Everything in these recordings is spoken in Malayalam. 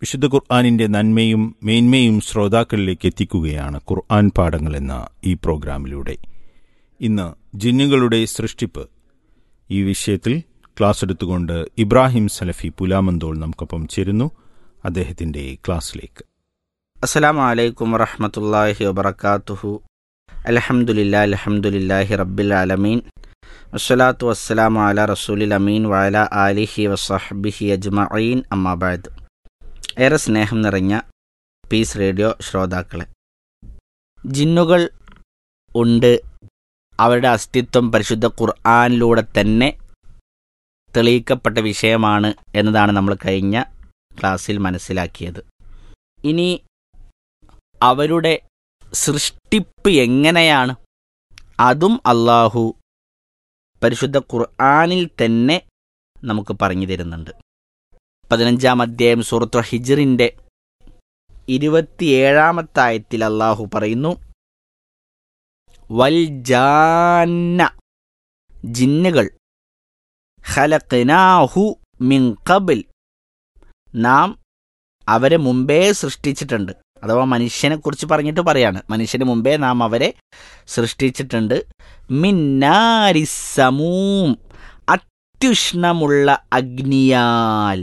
വിശുദ്ധ ഖുർആാനിന്റെ നന്മയും മേന്മയും ശ്രോതാക്കളിലേക്ക് എത്തിക്കുകയാണ് ഖുർആൻ പാഠങ്ങൾ എന്ന ഈ പ്രോഗ്രാമിലൂടെ ഇന്ന് ജിന്നുകളുടെ സൃഷ്ടിപ്പ് ഈ വിഷയത്തിൽ ക്ലാസ് എടുത്തുകൊണ്ട് ഇബ്രാഹിം സലഫി പുലാമന്തോൾ നമുക്കൊപ്പം ചേരുന്നു അദ്ദേഹത്തിന്റെ ക്ലാസ്സിലേക്ക് അസ്സലാമു അലൈക്കും വറഹമത്തല്ലാഹി വബർക്കാത്തുഹു അലഹമുല്ലാ അലഹമുല്ലാഹി റബ്ബിൽ ആലമീൻ വസ്സലാത്തു വസ്സലാമു അല റസൂലിൽ അമീൻ വഅല ആലിഹി വസഹബിഹി അജ്മഈൻ അമ്മാബാദ് ഏറെ സ്നേഹം നിറഞ്ഞ പീസ് റേഡിയോ ശ്രോതാക്കളെ ജിന്നുകൾ ഉണ്ട് അവരുടെ അസ്തിത്വം പരിശുദ്ധ ഖുർആാനിലൂടെ തന്നെ തെളിയിക്കപ്പെട്ട വിഷയമാണ് എന്നതാണ് നമ്മൾ കഴിഞ്ഞ ക്ലാസ്സിൽ മനസ്സിലാക്കിയത് ഇനി അവരുടെ സൃഷ്ടിപ്പ് എങ്ങനെയാണ് അതും അള്ളാഹു പരിശുദ്ധ ഖുർആാനിൽ തന്നെ നമുക്ക് പറഞ്ഞു തരുന്നുണ്ട് പതിനഞ്ചാം അധ്യായം സൂറത്തു ഹിജറിൻ്റെ ഇരുപത്തിയേഴാമത്തെ ആയത്തിൽ അള്ളാഹു പറയുന്നു വൽ ജാന്ന ജിന്നുകൾ ഖലഖ്നാഹു മിൻ ഖബിൽ നാം അവരെ മുമ്പേ സൃഷ്ടിച്ചിട്ടുണ്ട് അഥവാ മനുഷ്യനെ കുറിച്ച് പറഞ്ഞിട്ട് പറയാണ് മനുഷ്യന് മുമ്പേ നാം അവരെ സൃഷ്ടിച്ചിട്ടുണ്ട് മിന്നാരിസമൂം അത്യുഷ്ണമുള്ള അഗ്നിയാൽ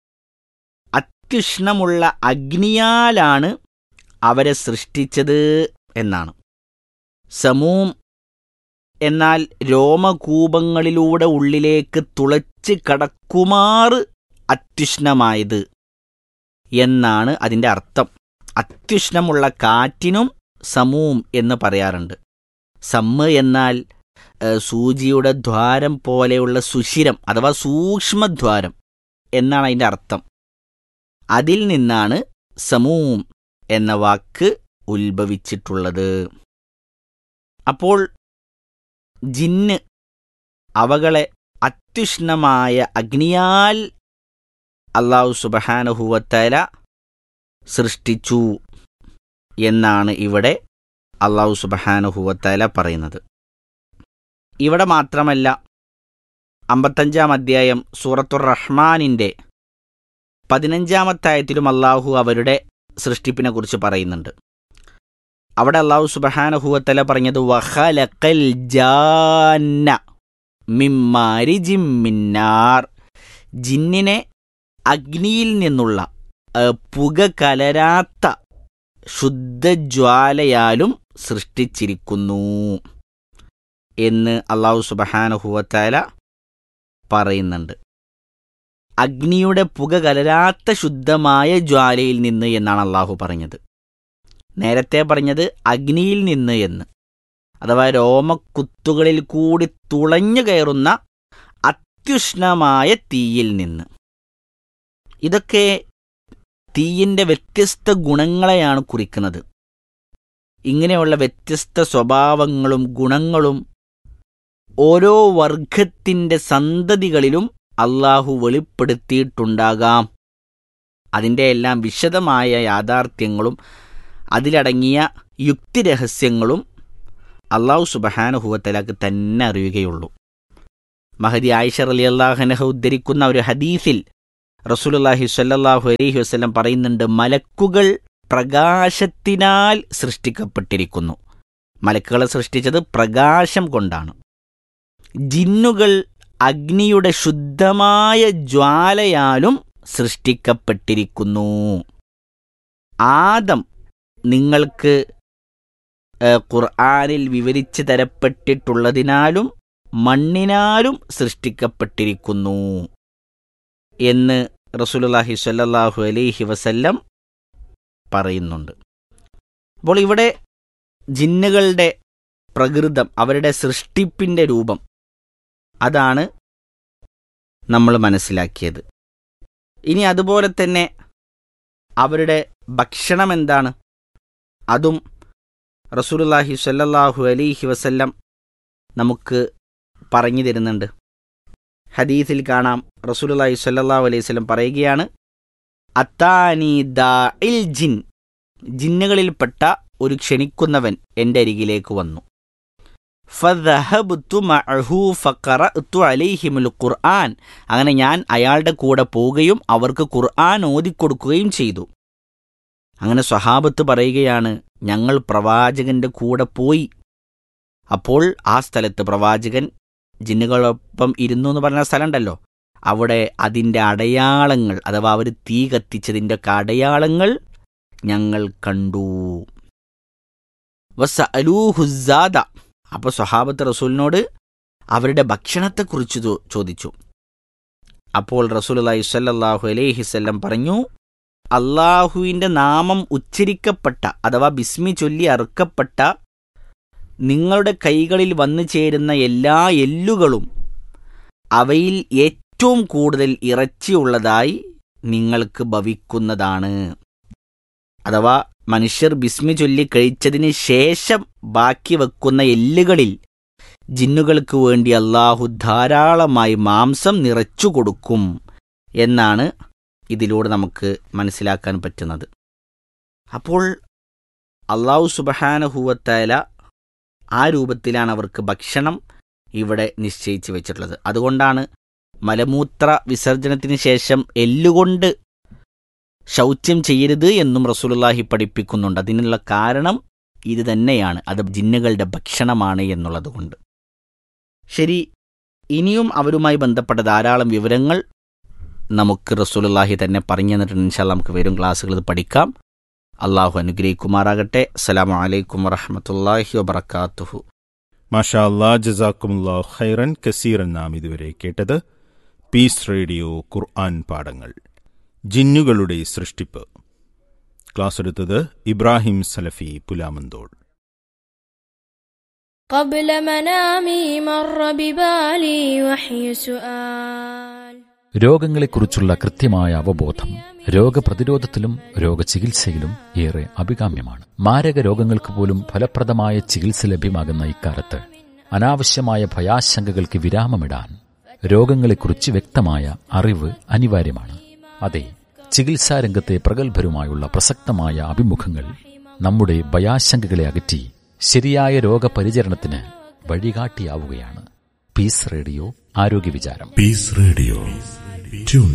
അത്യുഷ്ണമുള്ള അഗ്നിയാലാണ് അവരെ സൃഷ്ടിച്ചത് എന്നാണ് സമൂം എന്നാൽ രോമകൂപങ്ങളിലൂടെ ഉള്ളിലേക്ക് തുളച്ച് കടക്കുമാറ് അത്യുഷ്ണമായത് എന്നാണ് അതിൻ്റെ അർത്ഥം അത്യുഷ്ണമുള്ള കാറ്റിനും സമൂം എന്ന് പറയാറുണ്ട് സമ്മ് എന്നാൽ സൂചിയുടെ ദ്വാരം പോലെയുള്ള സുഷിരം അഥവാ സൂക്ഷ്മദ്വാരം എന്നാണ് അതിൻ്റെ അർത്ഥം അതിൽ നിന്നാണ് സമൂം എന്ന വാക്ക് ഉത്ഭവിച്ചിട്ടുള്ളത് അപ്പോൾ ജിന്ന് അവകളെ അത്യുഷ്ണമായ അഗ്നിയാൽ അള്ളാഹു സുബഹാനുഹുവത്തല സൃഷ്ടിച്ചു എന്നാണ് ഇവിടെ അള്ളാഹു സുബഹാനുഹുവത്തല പറയുന്നത് ഇവിടെ മാത്രമല്ല അമ്പത്തഞ്ചാം അധ്യായം സൂറത്തുർ റഹ്മാനിൻ്റെ പതിനഞ്ചാമത്തെ ആയത്തിലും അള്ളാഹു അവരുടെ സൃഷ്ടിപ്പിനെ കുറിച്ച് പറയുന്നുണ്ട് അവിടെ അള്ളാഹു സുബഹാനഹുവത്തല പറഞ്ഞത് വഹലക്കൽ ജാന്ന മിമ്മാരി ജിമ്മിന്നാർ ജിന്നിനെ അഗ്നിയിൽ നിന്നുള്ള പുക കലരാത്ത ശുദ്ധജ്വാലയാലും സൃഷ്ടിച്ചിരിക്കുന്നു എന്ന് അള്ളാഹു സുബഹാനുഹുവത്താല പറയുന്നുണ്ട് അഗ്നിയുടെ പുക കലരാത്ത ശുദ്ധമായ ജ്വാലയിൽ നിന്ന് എന്നാണ് അള്ളാഹു പറഞ്ഞത് നേരത്തെ പറഞ്ഞത് അഗ്നിയിൽ നിന്ന് എന്ന് അഥവാ രോമക്കുത്തുകളിൽ കൂടി തുളഞ്ഞു കയറുന്ന അത്യുഷ്ണമായ തീയിൽ നിന്ന് ഇതൊക്കെ തീയിൻ്റെ വ്യത്യസ്ത ഗുണങ്ങളെയാണ് കുറിക്കുന്നത് ഇങ്ങനെയുള്ള വ്യത്യസ്ത സ്വഭാവങ്ങളും ഗുണങ്ങളും ഓരോ വർഗത്തിൻ്റെ സന്തതികളിലും അള്ളാഹു വെളിപ്പെടുത്തിയിട്ടുണ്ടാകാം അതിൻ്റെ എല്ലാം വിശദമായ യാഥാർത്ഥ്യങ്ങളും അതിലടങ്ങിയ യുക്തിരഹസ്യങ്ങളും അള്ളാഹു സുബഹാനുഹുവത്തലാക്ക് തന്നെ അറിയുകയുള്ളൂ മഹദി ആയിഷ അലി അള്ളാഹനഹ ഉദ്ധരിക്കുന്ന ഒരു ഹദീസിൽ റസൂലുല്ലാഹി സ്വല്ലല്ലാഹു അലൈഹി വസ്ലം പറയുന്നുണ്ട് മലക്കുകൾ പ്രകാശത്തിനാൽ സൃഷ്ടിക്കപ്പെട്ടിരിക്കുന്നു മലക്കുകളെ സൃഷ്ടിച്ചത് പ്രകാശം കൊണ്ടാണ് ജിന്നുകൾ അഗ്നിയുടെ ശുദ്ധമായ ജ്വാലയാലും സൃഷ്ടിക്കപ്പെട്ടിരിക്കുന്നു ആദം നിങ്ങൾക്ക് ഖുർആാനിൽ വിവരിച്ചു തരപ്പെട്ടിട്ടുള്ളതിനാലും മണ്ണിനാലും സൃഷ്ടിക്കപ്പെട്ടിരിക്കുന്നു എന്ന് റസൂലുല്ലാഹി സ്വല്ലല്ലാഹു അലൈഹി വസല്ലം പറയുന്നുണ്ട് അപ്പോൾ ഇവിടെ ജിന്നുകളുടെ പ്രകൃതം അവരുടെ സൃഷ്ടിപ്പിൻ്റെ രൂപം അതാണ് നമ്മൾ മനസ്സിലാക്കിയത് ഇനി അതുപോലെ തന്നെ അവരുടെ ഭക്ഷണം എന്താണ് അതും റസൂലുല്ലാഹി സ്വല്ലല്ലാഹു അലൈഹി വസല്ലം നമുക്ക് പറഞ്ഞു തരുന്നുണ്ട് ഹദീസിൽ കാണാം റസൂലുല്ലാഹി സ്വല്ലല്ലാഹു അലൈഹി വസല്ലം പറയുകയാണ് അത്താനി ദാ ഇൽ ജിൻ ജിന്നുകളിൽപ്പെട്ട ഒരു ക്ഷണിക്കുന്നവൻ എൻ്റെ അരികിലേക്ക് വന്നു ഫദഹബ്തു മഅഹു ഫഖറഅ്തു അലൈഹിമുൽ ഖുർആൻ അങ്ങനെ ഞാൻ അയാളുടെ കൂടെ പോവുകയും അവർക്ക് ഖുർആൻ ഓതിക്കൊടുക്കുകയും ചെയ്തു അങ്ങനെ സ്വഹാബത്ത് പറയുകയാണ് ഞങ്ങൾ പ്രവാചകന്റെ കൂടെ പോയി അപ്പോൾ ആ സ്ഥലത്ത് പ്രവാചകൻ ജിന്നുകളൊപ്പം ഇരുന്നു എന്ന് പറഞ്ഞ സ്ഥലമുണ്ടല്ലോ അവിടെ അതിൻ്റെ അടയാളങ്ങൾ അഥവാ അവർ തീ കത്തിച്ചതിൻ്റെ ഒക്കെ അടയാളങ്ങൾ ഞങ്ങൾ കണ്ടു വസ അലൂഹുസാദ അപ്പോൾ സ്വഹാബത്ത് റസൂലിനോട് അവരുടെ ഭക്ഷണത്തെക്കുറിച്ച് ചോ- ചോദിച്ചു അപ്പോൾ റസൂൽ അലൈഹി സ്വല്ലല്ലാഹു അലൈഹിസ്വല്ലം പറഞ്ഞു അള്ളാഹുവിൻ്റെ നാമം ഉച്ചരിക്കപ്പെട്ട അഥവാ ബിസ്മി ചൊല്ലി അറുക്കപ്പെട്ട നിങ്ങളുടെ കൈകളിൽ വന്നു ചേരുന്ന എല്ലാ എല്ലുകളും അവയിൽ ഏറ്റവും കൂടുതൽ ഇറച്ചിയുള്ളതായി നിങ്ങൾക്ക് ഭവിക്കുന്നതാണ് അഥവാ മനുഷ്യർ ബിസ്മി ചൊല്ലി കഴിച്ചതിന് ശേഷം ബാക്കി വെക്കുന്ന എല്ലുകളിൽ ജിന്നുകൾക്ക് വേണ്ടി അള്ളാഹു ധാരാളമായി മാംസം നിറച്ചു കൊടുക്കും എന്നാണ് ഇതിലൂടെ നമുക്ക് മനസ്സിലാക്കാൻ പറ്റുന്നത് അപ്പോൾ അള്ളാഹു സുബഹാനഹുവത്തായ ആ രൂപത്തിലാണ് അവർക്ക് ഭക്ഷണം ഇവിടെ നിശ്ചയിച്ച് വെച്ചിട്ടുള്ളത് അതുകൊണ്ടാണ് മലമൂത്ര വിസർജനത്തിന് ശേഷം എല്ലുകൊണ്ട് ശൗച്യം ചെയ്യരുത് എന്നും റസൂലുള്ളാഹി പഠിപ്പിക്കുന്നുണ്ട് അതിനുള്ള കാരണം ഇത് തന്നെയാണ് അത് ജിന്നുകളുടെ ഭക്ഷണമാണ് എന്നുള്ളത് കൊണ്ട് ശരി ഇനിയും അവരുമായി ബന്ധപ്പെട്ട ധാരാളം വിവരങ്ങൾ നമുക്ക് റസൂലുള്ളാഹി തന്നെ പറഞ്ഞു തന്നിട്ടുണ്ട് ഇൻഷാല്ല നമുക്ക് വരും ക്ലാസ്സുകൾ ഇത് പഠിക്കാം അള്ളാഹു അനുഗ്രഹിക്കുമാറാകട്ടെ അസ്സലാമു അലൈക്കും വറഹമത്തല്ലാഹി വബർക്കാത്തുഹു മാഷാ അല്ലാ ജസാക്കുമുല്ലാ ഖൈറൻ കസീറൻ നാം ഇതുവരെ കേട്ടത് പീസ് റേഡിയോ ഖുർആൻ പാഠങ്ങൾ ജിന്നുകളുടെ സൃഷ്ടിപ്പ് ക്ലാസ് എടുത്തത് ഇബ്രാഹിം സലഫി പുലാമന്തോൾ قبل منامي مر ببالي وحي سؤال രോഗങ്ങളെക്കുറിച്ചുള്ള കൃത്യമായ അവബോധം രോഗപ്രതിരോധത്തിലും രോഗചികിത്സയിലും ഏറെ അഭികാമ്യമാണ് മാരക രോഗങ്ങൾക്ക് പോലും ഫലപ്രദമായ ചികിത്സ ലഭ്യമാകുന്ന ഇക്കാലത്ത് അനാവശ്യമായ ഭയാശങ്കകൾക്ക് വിരാമമിടാൻ രോഗങ്ങളെക്കുറിച്ച് വ്യക്തമായ അറിവ് അനിവാര്യമാണ് അതെ ചികിത്സാരംഗത്തെ പ്രഗത്ഭരുമായുള്ള പ്രസക്തമായ അഭിമുഖങ്ങൾ നമ്മുടെ ഭയാശങ്കകളെ അകറ്റി ശരിയായ രോഗപരിചരണത്തിന് വഴികാട്ടിയാവുകയാണ് പീസ് റേഡിയോ ആരോഗ്യ വിചാരം Peace Radio. Tune